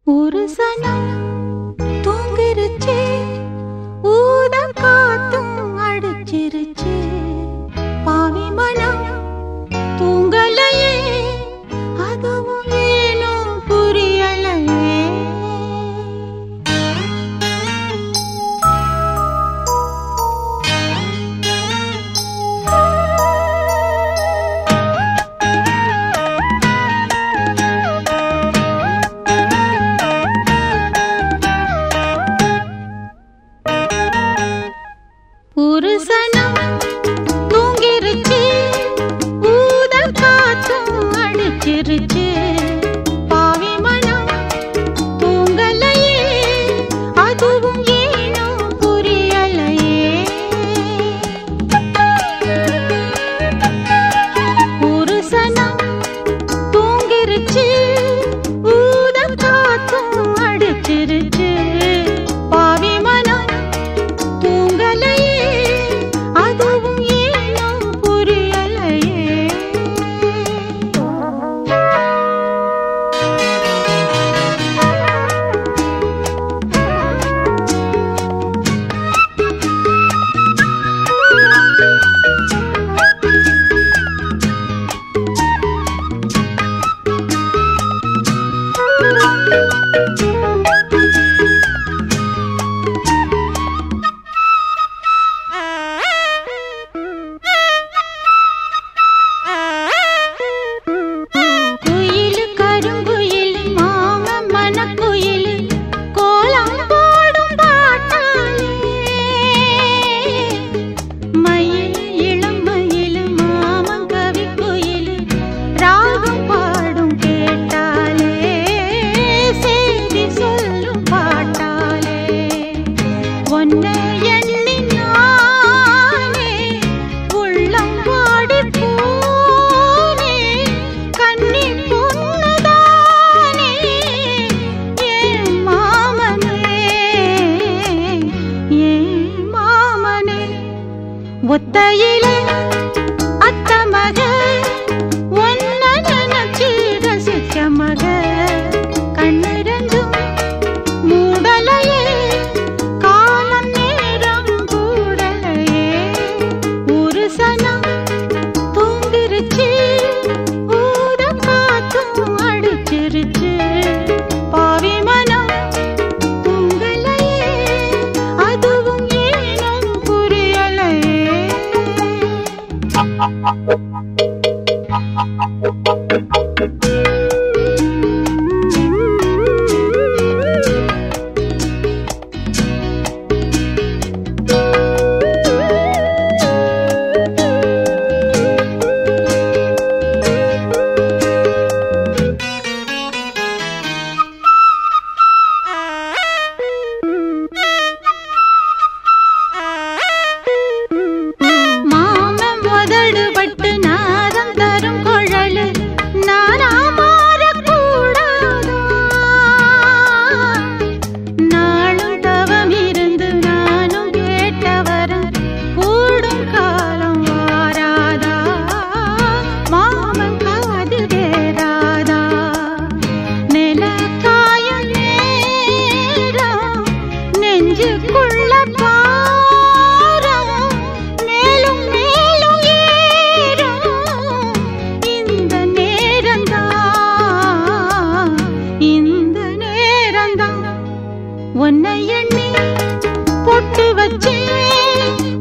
ஒரு சனம் தூங்கிருச்சு ஊத காத்தும் அடிச்சிருச்சு பாவி மனம் தூங்கலையே அதுவும் ஏனோ புரியலையே ஒரு சனம் தூங்கிருச்சு ஊத காத்தும் அடிச்சிருச்சு பாவி மனம் தூங்கலையே அதுவும் ஏனோ புரியலையே ஒரு சனம் தூங்கிருச்சு ஊத காத்தும் அடிச்சிருச்சு பாவி மனம் தூங்கலையே அதுவும் ஏனோ புரியலையே குயில் கருங்குயில் மாம மனக்குயில் கோலம் போடும் பாட்டாலே மயில் இளம் மயில் மாமன் கவி குயில் ராகம் பாடும் கேட்டாலே செய்தி சொல்லும் பாட்டாலே ஒன்னை எண்ணி நானே உள்ளம் வாடி போனே கண்ணி பொண்ணுதானே ஏன் மாமனே ஏன் மாமனே ஒத்தையிலே அத்த மக ஒன்ன நினைச்சு ரசிச்ச மக கண்ணிரண்டும் மூடலையே காலம் நேரம் கூடலையே ஒரு சனம் தூங்கிருச்சு ஊத காத்தும் அடிச்சிருச்சு பாவி மனம் தூங்கலையே அதுவும் ஏனோ புரியலையே மாமன் முதடுபட்டு நாதம் தரும் குழலு நானா மாறக்கூடாதா நாளும் தவம் இருந்து நானும் கேட்டவரம் கூடும் காலம் வாராதா மாமன் காது வேறாதா நில காயும் நேரம் நெஞ்சுக்குள்ள பாரம் மேலும் மேலும் ஏறும் இந்த நேரம்தான் இந்த நேரம்தான் உன்னை எண்ணி பொட்டு வச்சேன்